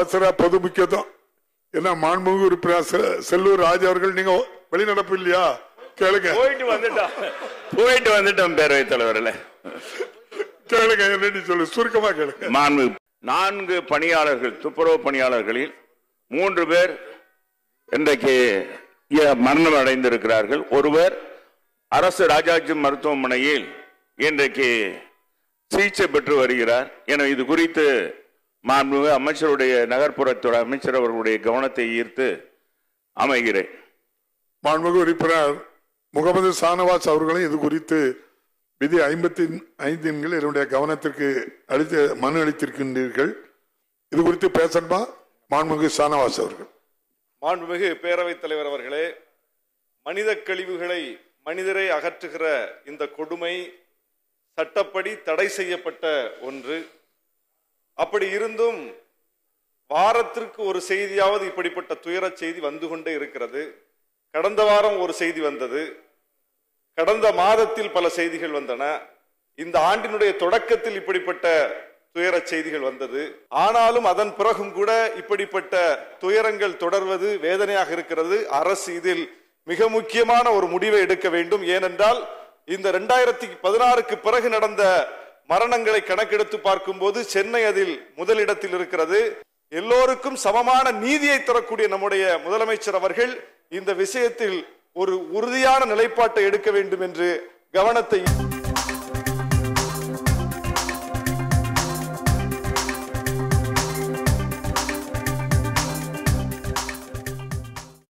அவசர பொது முக்கியத்துவம் என்ன மாண்புமிகு உறுப்பினர் செ- செல்லூர் ராஜா அவர்கள் நீங்க வெளிநடப்பு இல்லையா கேளுங்க போயிட்டு வந்துட்டோம் போயிட்டு வந்துட்டோம் பேரவைத் தலைவர்ல கேளுங்க என்னன்னு சொல்லு சுருக்கமா கேளுங்க நான்கு நான்கு பணியாளர்கள் துப்புரவு பணியாளர்களில் மூன்று பேர் இன்றைக்கு இ- மரணம் அடைந்திருக்கிறார்கள் ஒருவர் அரசு ராஜாஜி மருத்துவமனையில் இன்றைக்கு சிகிச்சை பெற்று வருகிறார் என இது குறித்து மாண்புமிகு அமைச்சருடைய நகர்ப்புறத்துறை அமைச்சர் அவர்களுடைய கவனத்தை ஈர்த்து அமைகிறேன் மாண்புமிகு உறுப்பினர் முகமது சானவாஸ் அவர்களும் இது குறித்து விதி ஐம்பத்தி ஐந்தின் கீழ் என்னுடைய கவனத்திற்கு அளித்து மனு அளித்திருக்கின்றீர்கள் இது குறித்து பேசணுமா மாண்புமிகு சானவாஸ் அவர்கள் மாண்புமிகு பேரவைத் தலைவர் அவர்களே மனித கழிவுகளை மனிதரை அகற்றுகிற இந்த கொடுமை சட்டப்படி தடை செய்யப்பட்ட ஒன்று அப்படி இருந்தும் வாரத்திற்கு ஒரு செய்தியாவது இப்படிப்பட்ட துயரச் செய்தி வந்து கொண்டே இருக்கிறது கடந்த வாரம் ஒரு செய்தி வந்தது கடந்த மாதத்தில் பல செய்திகள் வந்தன இந்த ஆண்டினுடைய தொடக்கத்தில் இப்படிப்பட்ட துயரச் செய்திகள் வந்தது ஆனாலும் அதன் பிறகும் கூட இப்படிப்பட்ட துயரங்கள் தொடர்வது வேதனையாக இருக்கிறது அரசு இதில் மிக முக்கியமான ஒரு முடிவை எடுக்க வேண்டும் ஏனென்றால் இந்த ரெண்டாயிரத்தி பதினாறுக்கு பிறகு நடந்த மரணங்களை கணக்கெடுத்து பார்க்கும்போது சென்னை அதில் முதலிடத்தில் இருக்கிறது எல்லோருக்கும் சமமான நீதியை தரக்கூடிய நம்முடைய முதலமைச்சர் அவர்கள் இந்த விஷயத்தில் ஒரு உறுதியான நிலைப்பாட்டை எடுக்க வேண்டும் என்று கவனத்தை